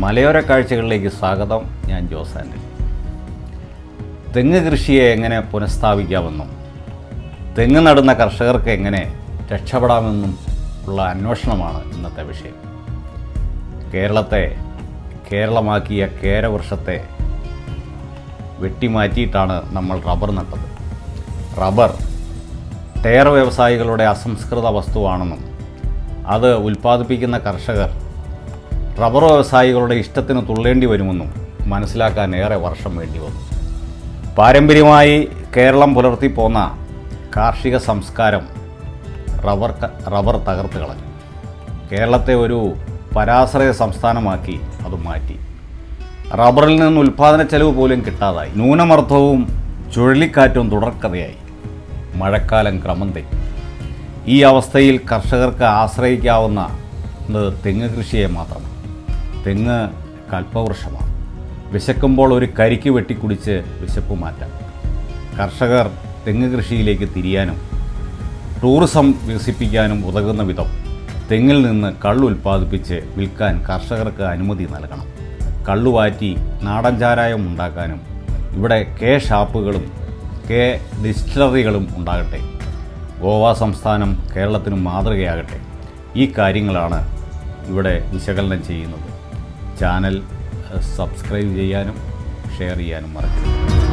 മലയോര കാഴ്ചകളിലേക്ക് സ്വാഗതം ഞാൻ ജോസ് ആൻ്റണി തെങ്ങ് കൃഷിയെ എങ്ങനെ പുനഃസ്ഥാപിക്കാമെന്നും തെങ്ങ് നടുന്ന കർഷകർക്ക് എങ്ങനെ രക്ഷപ്പെടാമെന്നും ഉള്ള അന്വേഷണമാണ് ഇന്നത്തെ വിഷയം കേരളത്തെ കേരളമാക്കിയ കേരവൃക്ഷത്തെ വെട്ടിമാറ്റിയിട്ടാണ് നമ്മൾ റബ്ബർ നട്ടത് റബ്ബർ ടയർ വ്യവസായികളുടെ അസംസ്കൃത വസ്തുവാണെന്നും അത് ഉൽപ്പാദിപ്പിക്കുന്ന കർഷകർ റബ്ബർ വ്യവസായികളുടെ ഇഷ്ടത്തിന് തുള്ളേണ്ടി വരുമെന്നും മനസ്സിലാക്കാൻ ഏറെ വർഷം വേണ്ടി വന്നു പാരമ്പര്യമായി കേരളം പുലർത്തി പോന്ന കാർഷിക സംസ്കാരം റബ്ബർ ക- റബ്ബർ തകർത്ത് കളഞ്ഞു കേരളത്തെ ഒരു പരാശ്രയ സംസ്ഥാനമാക്കി അത് മാറ്റി റബ്ബറിൽ നിന്ന് ഉൽപ്പാദന ചെലവ് പോലും കിട്ടാതായി ന്യൂനമർദ്ദവും ചുഴലിക്കാറ്റും തുടർക്കഥയായി മഴക്കാലം ക്രമം തെറ്റി ഈ അവസ്ഥയിൽ കർഷകർക്ക് ആശ്രയിക്കാവുന്ന ത് തെങ്ങ് കൃഷിയെ മാത്രമാണ് തെങ്ങ് കൽപ്പവൃക്ഷമാണ് വിശക്കുമ്പോൾ ഒരു കരിക്ക് വെട്ടിക്കുടിച്ച് വിശപ്പ് മാറ്റാം കർഷകർ തെങ്ങ് കൃഷിയിലേക്ക് തിരിയാനും ടൂറിസം വികസിപ്പിക്കാനും ഉതകുന്ന വിധം തെങ്ങിൽ നിന്ന് കള്ള് ഉൽപ്പാദിപ്പിച്ച് വിൽക്കാൻ കർഷകർക്ക് അനുമതി നൽകണം കള്ളുവാറ്റി നാടൻ ചാരായം ഉണ്ടാക്കാനും ഇവിടെ കെ ഷാപ്പുകളും കെ ഡിസ്റ്റിലറികളും ഉണ്ടാകട്ടെ ഗോവ സംസ്ഥാനം കേരളത്തിന് മാതൃകയാകട്ടെ ഈ കാര്യങ്ങളാണ് ഇവിടെ വിശകലനം ചെയ്യുന്നത് ചാനൽ ഏഹ്, സബ്സ്ക്രൈബ് ചെയ്യാനും ഷെയർ ചെയ്യാനും മറക്കരുത്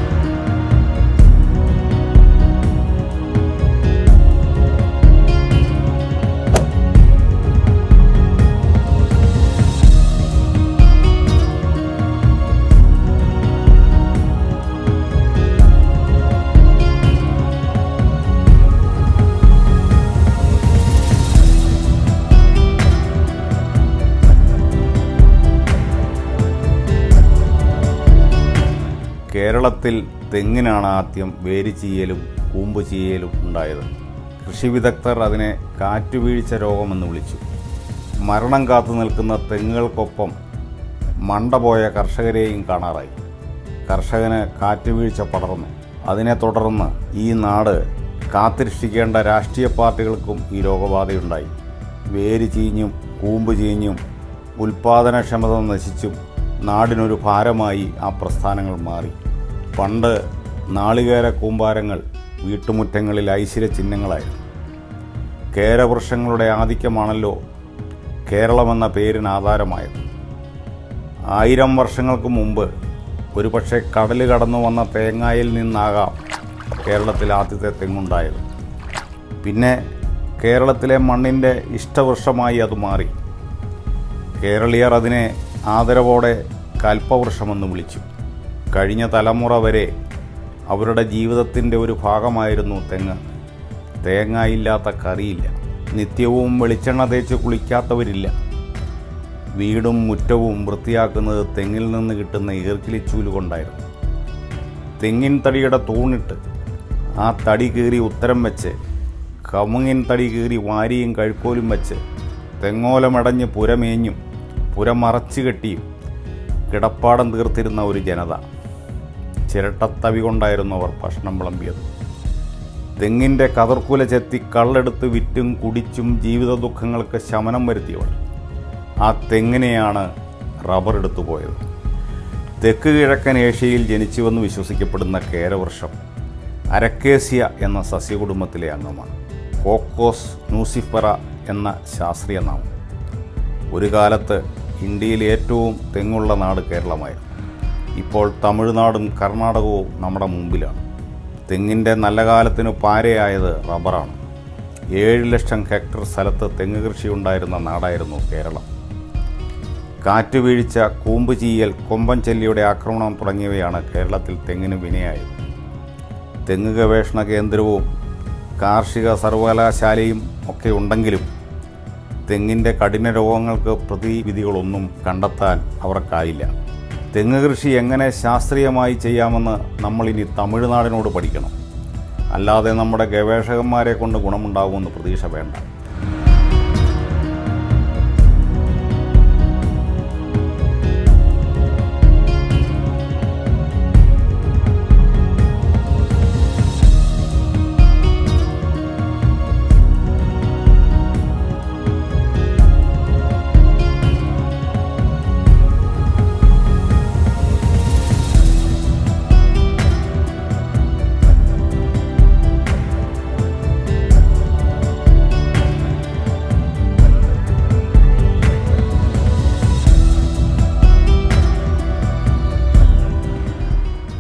കേരളത്തിൽ തെങ്ങിനാണ് ആദ്യം വേര് ചീയലും കൂമ്പ് ചീയലും ഉണ്ടായത് കൃഷി വിദഗ്ധർ അതിനെ കാറ്റുവീഴ്ച രോഗമെന്ന് വിളിച്ചു മരണം കാത്തു നിൽക്കുന്ന തെങ്ങുകൾക്കൊപ്പം മണ്ട പോയ കർഷകരെയും കാണാറായി കർഷകന് കാറ്റുവീഴ്ച പടർന്നു അതിനെ തുടർന്ന് ഈ നാട് കാത്തിരക്ഷിക്കേണ്ട രാഷ്ട്രീയ പാർട്ടികൾക്കും ഈ രോഗബാധയുണ്ടായി വേര് ചീഞ്ഞും കൂമ്പ് ചീഞ്ഞും ഉൽപാദനക്ഷമത നശിച്ചും നാടിനൊരു ഭാരമായി ആ പ്രസ്ഥാനങ്ങൾ മാറി പണ്ട് നാളികേര കൂമ്പാരങ്ങൾ വീട്ടുമുറ്റങ്ങളിൽ ഐശ്വര്യ ചിഹ്നങ്ങളായിരുന്നു കേരവൃക്ഷങ്ങളുടെ ആധിക്യമാണല്ലോ കേരളമെന്ന പേരിന് ആധാരമായത് ആയിരം വർഷങ്ങൾക്ക് മുമ്പ് ഒരുപക്ഷെ കടൽ കടന്നു വന്ന തേങ്ങായിൽ നിന്നാകാം കേരളത്തിൽ ആദ്യത്തെ തെങ്ങുണ്ടായത് പിന്നെ കേരളത്തിലെ മണ്ണിൻ്റെ ഇഷ്ടവൃക്ഷമായി അത് മാറി കേരളീയർ അതിനെ ആദരവോടെ കൽപ്പവൃക്ഷമെന്ന് വിളിച്ചു കഴിഞ്ഞ തലമുറ വരെ അവരുടെ ജീവിതത്തിൻ്റെ ഒരു ഭാഗമായിരുന്നു തെങ്ങ് തേങ്ങ ഇല്ലാത്ത കറിയില്ല നിത്യവും വെളിച്ചെണ്ണ തേച്ച് കുളിക്കാത്തവരില്ല വീടും മുറ്റവും വൃത്തിയാക്കുന്നത് തെങ്ങിൽ നിന്ന് കിട്ടുന്ന ഈർക്കിലിച്ചൂല് കൊണ്ടായിരുന്നു തെങ്ങിൻ തടിയുടെ തൂണിട്ട് ആ തടി കീറി ഉത്തരം വെച്ച് കമുങ്ങിൻ തടി കീറി വാരിയും കഴുക്കോലും വെച്ച് തെങ്ങോലമടഞ്ഞ് പുരമേഞ്ഞും പുരമറച്ചു കെട്ടിയും കിടപ്പാടം തീർത്തിരുന്ന ഒരു ജനത ചിരട്ടത്തവി കൊണ്ടായിരുന്നു അവർ ഭക്ഷണം വിളമ്പിയത് തെങ്ങിൻ്റെ കതിർക്കുല ചെത്തി കള്ളെടുത്ത് വിറ്റും കുടിച്ചും ജീവിത ദുഃഖങ്ങൾക്ക് ശമനം വരുത്തിയവർ ആ തെങ്ങിനെയാണ് റബ്ബർ എടുത്തു പോയത് തെക്ക് കിഴക്കൻ ഏഷ്യയിൽ ജനിച്ചുവെന്ന് വിശ്വസിക്കപ്പെടുന്ന കേരവൃക്ഷം അരക്കേസിയ എന്ന സസ്യകുടുംബത്തിലെ അംഗമാണ് കോക്കോസ് ന്യൂസിഫറ എന്ന ശാസ്ത്രീയ നാമം ഒരു കാലത്ത് ഇന്ത്യയിൽ ഏറ്റവും തെങ്ങുള്ള നാട് കേരളമായിരുന്നു ഇപ്പോൾ തമിഴ്നാടും കർണാടകവും നമ്മുടെ മുമ്പിലാണ് തെങ്ങിൻ്റെ നല്ല കാലത്തിന് പാരയായത് റബ്ബറാണ് ഏഴ് ലക്ഷം ഹെക്ടർ സ്ഥലത്ത് തെങ്ങ് കൃഷി ഉണ്ടായിരുന്ന നാടായിരുന്നു കേരളം കാറ്റുവീഴ്ച കൂമ്പ് ചീയൽ കൊമ്പൻ ചെല്ലിയുടെ ആക്രമണം തുടങ്ങിയവയാണ് കേരളത്തിൽ തെങ്ങിന് വിനയായത് തെങ്ങ് ഗവേഷണ കേന്ദ്രവും കാർഷിക സർവകലാശാലയും ഒക്കെ ഉണ്ടെങ്കിലും തെങ്ങിൻ്റെ കഠിന രോഗങ്ങൾക്ക് പ്രതിവിധികളൊന്നും കണ്ടെത്താൻ അവർക്കായില്ല തെങ്ങ് കൃഷി എങ്ങനെ ശാസ്ത്രീയമായി ചെയ്യാമെന്ന് നമ്മളിനി തമിഴ്നാടിനോട് പഠിക്കണം അല്ലാതെ നമ്മുടെ ഗവേഷകന്മാരെ കൊണ്ട് ഗുണമുണ്ടാകുമെന്ന് പ്രതീക്ഷ വേണ്ട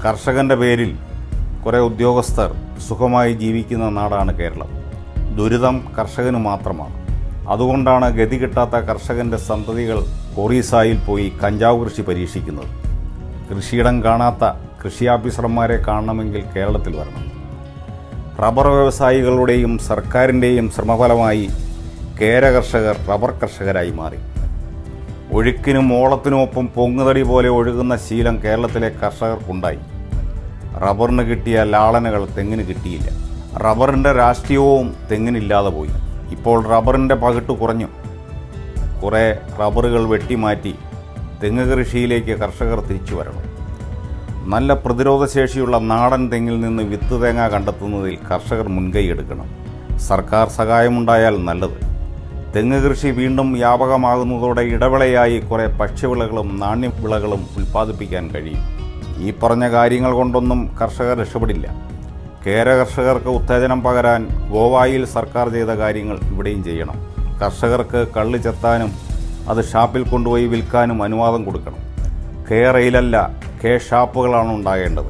കർഷകൻ്റെ പേരിൽ കുറേ ഉദ്യോഗസ്ഥർ സുഖമായി ജീവിക്കുന്ന നാടാണ് കേരളം ദുരിതം കർഷകന് മാത്രമാണ് അതുകൊണ്ടാണ് ഗതി കിട്ടാത്ത കർഷകൻ്റെ സന്തതികൾ ഒറീസായിൽ പോയി കഞ്ചാവ് കൃഷി പരീക്ഷിക്കുന്നത് കൃഷിയിടം കാണാത്ത കൃഷി ഓഫീസർമാരെ കാണണമെങ്കിൽ കേരളത്തിൽ വരണം റബ്ബർ വ്യവസായികളുടെയും സർക്കാരിൻ്റെയും ശ്രമഫലമായി കേര കർഷകർ റബ്ബർ കർഷകരായി മാറി ഒഴുക്കിനും ഓളത്തിനുമൊപ്പം പൊങ്ങുതടി പോലെ ഒഴുകുന്ന ശീലം കേരളത്തിലെ കർഷകർക്കുണ്ടായി റബ്ബറിന് കിട്ടിയ ലാളനകൾ തെങ്ങിന് കിട്ടിയില്ല റബ്ബറിൻ്റെ രാഷ്ട്രീയവും തെങ്ങിനില്ലാതെ പോയി ഇപ്പോൾ റബ്ബറിൻ്റെ പകിട്ട് കുറഞ്ഞു കുറേ റബ്ബറുകൾ വെട്ടിമാറ്റി തെങ്ങ് കൃഷിയിലേക്ക് കർഷകർ തിരിച്ചു വരണം നല്ല പ്രതിരോധശേഷിയുള്ള നാടൻ തെങ്ങിൽ നിന്ന് വിത്ത് തേങ്ങ കണ്ടെത്തുന്നതിൽ കർഷകർ മുൻകൈ എടുക്കണം സർക്കാർ സഹായമുണ്ടായാൽ നല്ലത് തെങ്ങ് കൃഷി വീണ്ടും വ്യാപകമാകുന്നതോടെ ഇടവിളയായി കുറേ ഭക്ഷ്യവിളകളും നാണ്യവിളകളും ഉൽപ്പാദിപ്പിക്കാൻ കഴിയും ഈ പറഞ്ഞ കാര്യങ്ങൾ കൊണ്ടൊന്നും കർഷകർ രക്ഷപ്പെടില്ല കേര കർഷകർക്ക് ഉത്തേജനം പകരാൻ ഗോവായിൽ സർക്കാർ ചെയ്ത കാര്യങ്ങൾ ഇവിടെയും ചെയ്യണം കർഷകർക്ക് കള്ള് ചെത്താനും അത് ഷാപ്പിൽ കൊണ്ടുപോയി വിൽക്കാനും അനുവാദം കൊടുക്കണം കെ റെയിലല്ല കെ ഷാപ്പുകളാണ് ഉണ്ടാകേണ്ടത്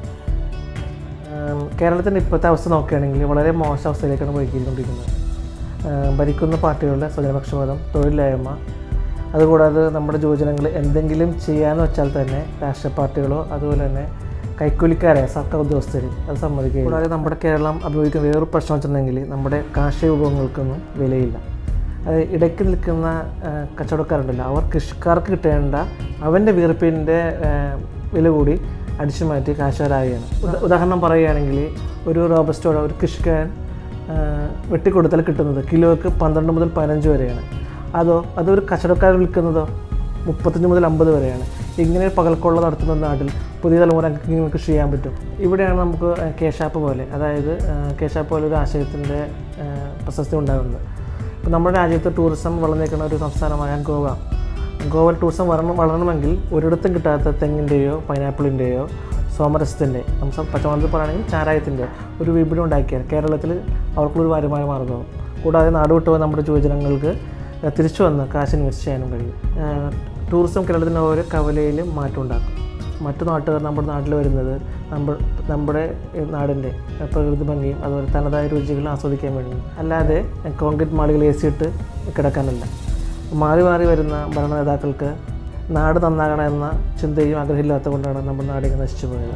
ഉം, കേരളത്തിൻ്റെ ഇപ്പോഴത്തെ അവസ്ഥ നോക്കുകയാണെങ്കിൽ വളരെ മോശം അവസ്ഥയിലേക്കാണ് പോയിക്കൊണ്ടിരിക്കുന്നത് ഉം, ഭരിക്കുന്ന പാർട്ടികളുടെ സ്വജനപക്ഷപാതം തൊഴിലില്ലായ്മ അതുകൂടാതെ നമ്മുടെ യുവജനങ്ങൾ എന്തെങ്കിലും ചെയ്യാന്ന് വെച്ചാൽ തന്നെ രാഷ്ട്രീയ പാർട്ടികളോ അതുപോലെ തന്നെ കൈക്കൂലിക്കാരായ സർക്കാർ ഉദ്യോഗസ്ഥർ അത് സമ്മതിക്കുക കൂടാതെ നമ്മുടെ കേരളം അഭിമുഖിക്കുന്ന വേറൊരു പ്രശ്നം വെച്ചിട്ടുണ്ടെങ്കിൽ നമ്മുടെ കാർഷിക വിഭവങ്ങൾക്കൊന്നും വിലയില്ല അത് ഇടയ്ക്ക് നിൽക്കുന്ന ആ, കച്ചവടക്കാരുണ്ടല്ലോ അവർ കൃഷിക്കാർക്ക് കിട്ടേണ്ട അവൻ്റെ വീർപ്പിൻ്റെ വില കൂടി അടിച്ചു മാറ്റി കാശുകാരാകുകയാണ് ഉദാ- ഉദാഹരണം പറയുകയാണെങ്കിൽ ഒരു റോബസ്റ്റോടെ ഒരു കൃഷിക്കാരൻ ആ, വെട്ടിക്കൊടുത്താൽ കിട്ടുന്നത് കിലോയ്ക്ക് പന്ത്രണ്ട് മുതൽ പതിനഞ്ച് വരെയാണ് അതോ അതൊരു കച്ചവടക്കാരൻ വിൽക്കുന്നതോ മുപ്പത്തഞ്ച് മുതൽ അമ്പത് വരെയാണ് ഇങ്ങനെ പകൽക്കൊള്ള നടത്തുന്ന നാട്ടിൽ പുതിയ തലമുറ ഇങ്ങനെ കൃഷി ചെയ്യാൻ പറ്റും ഇവിടെയാണ് നമുക്ക് കേശാപ്പ് പോലെ അതായത് ആ, കേശാപ്പ് പോലെ ഒരു ആശയത്തിൻ്റെ ആ, പ്രശസ്തി ഉണ്ടാകുന്നത് ഇപ്പോൾ നമ്മുടെ രാജ്യത്ത് ടൂറിസം വളർന്നേക്കുന്ന ഒരു സംസ്ഥാനമായ ഗോവ ഗോവൻ ടൂറിസം വളരണം വളരണമെങ്കിൽ ഒരിടത്തും കിട്ടാത്ത തെങ്ങിൻ്റെയോ പൈനാപ്പിളിൻ്റെയോ സോമരസത്തിൻ്റെ നമുക്ക് പച്ചമലത്തിൽ പറയുകയാണെങ്കിൽ ചാരായത്തിൻ്റെ ഒരു വിപണി ഉണ്ടാക്കിയാൽ കേരളത്തിൽ അവർക്കുള്ളൊരു വരുമാന മാർഗ്ഗമാകും കൂടാതെ നാട് വിട്ടുപോയ നമ്മുടെ യുവജനങ്ങൾക്ക് തിരിച്ചു വന്ന് കാശ് ഇൻവെസ്റ്റ് ചെയ്യാനും കഴിയും ഏഹ് ടൂറിസം കേരളത്തിൻ്റെ ഓരോ കവലയിലും മാറ്റം ഉണ്ടാക്കും മറ്റു നാട്ടുകാർ നമ്മുടെ നാട്ടിൽ വരുന്നത് നമ്മ നമ്മുടെ ഈ നാടിൻ്റെ പ്രകൃതി ഭംഗിയും അതുപോലെ തനതായ രുചികളും ആസ്വദിക്കാൻ വേണ്ടി അല്ലാതെ കോൺക്രീറ്റ് മാളികൾ എ സി ഇട്ട് കിടക്കാനല്ല മാറി മാറി വരുന്ന ഭരണ നേതാക്കൾക്ക് നാട് നന്നാകണം എന്ന ചിന്തയും ആഗ്രഹമില്ലാത്തത് കൊണ്ടാണ് നമ്മുടെ നാടിങ്ങനെ നശിച്ചു പോയത്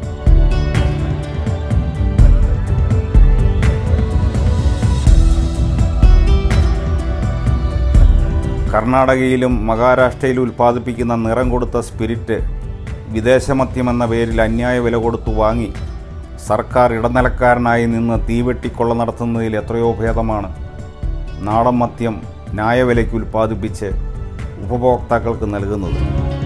കർണാടകയിലും മഹാരാഷ്ട്രയിലും ഉൽപ്പാദിപ്പിക്കുന്ന നിറം കൊടുത്ത സ്പിരിറ്റ് വിദേശമദ്യം എന്ന പേരിൽ അന്യായ വില കൊടുത്തു വാങ്ങി സർക്കാർ ഇടനിലക്കാരനായി നിന്ന് തീവെട്ടിക്കൊള്ള നടത്തുന്നതിൽ എത്രയോ ഭേദമാണ് നാടൻ മദ്യം ന്യായവിലയ്ക്ക് ഉൽപ്പാദിപ്പിച്ച് ഉപഭോക്താക്കൾക്ക് നൽകുന്നത്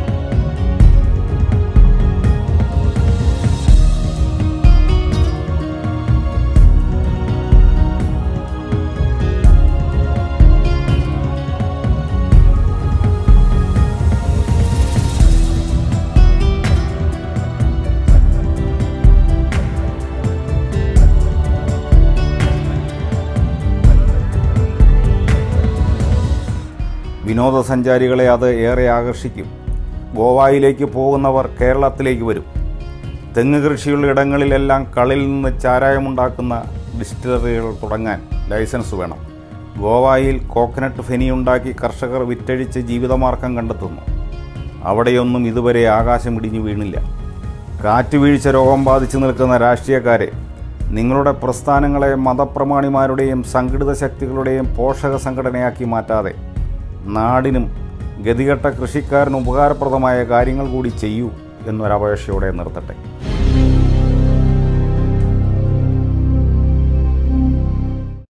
വിനോദസഞ്ചാരികളെ അത് ഏറെ ആകർഷിക്കും ഗോവായിലേക്ക് പോകുന്നവർ കേരളത്തിലേക്ക് വരും തെങ്ങ് കൃഷിയുള്ള ഇടങ്ങളിലെല്ലാം കളിൽ നിന്ന് ചാരായമുണ്ടാക്കുന്ന ഡിസ്റ്റിലറികൾ തുടങ്ങാൻ ലൈസൻസ് വേണം ഗോവായിൽ കോക്കനട്ട് ഫെനിയുണ്ടാക്കി കർഷകർ വിറ്റഴിച്ച് ജീവിതമാർഗം കണ്ടെത്തുന്നു അവിടെയൊന്നും ഇതുവരെ ആകാശം ഇടിഞ്ഞു വീണില്ല കാറ്റുവീഴ്ച രോഗം ബാധിച്ചു നിൽക്കുന്ന രാഷ്ട്രീയക്കാരെ നിങ്ങളുടെ പ്രസ്ഥാനങ്ങളെ മതപ്രമാണിമാരുടെയും സംഘടിത ശക്തികളുടെയും പോഷക സംഘടനയാക്കി മാറ്റാതെ നാടിനും ഗതികെട്ട കൃഷിക്കാരന് ഉപകാരപ്രദമായ കാര്യങ്ങൾ കൂടി ചെയ്യൂ എന്നൊരപേക്ഷയോടെ നിർത്തട്ടെ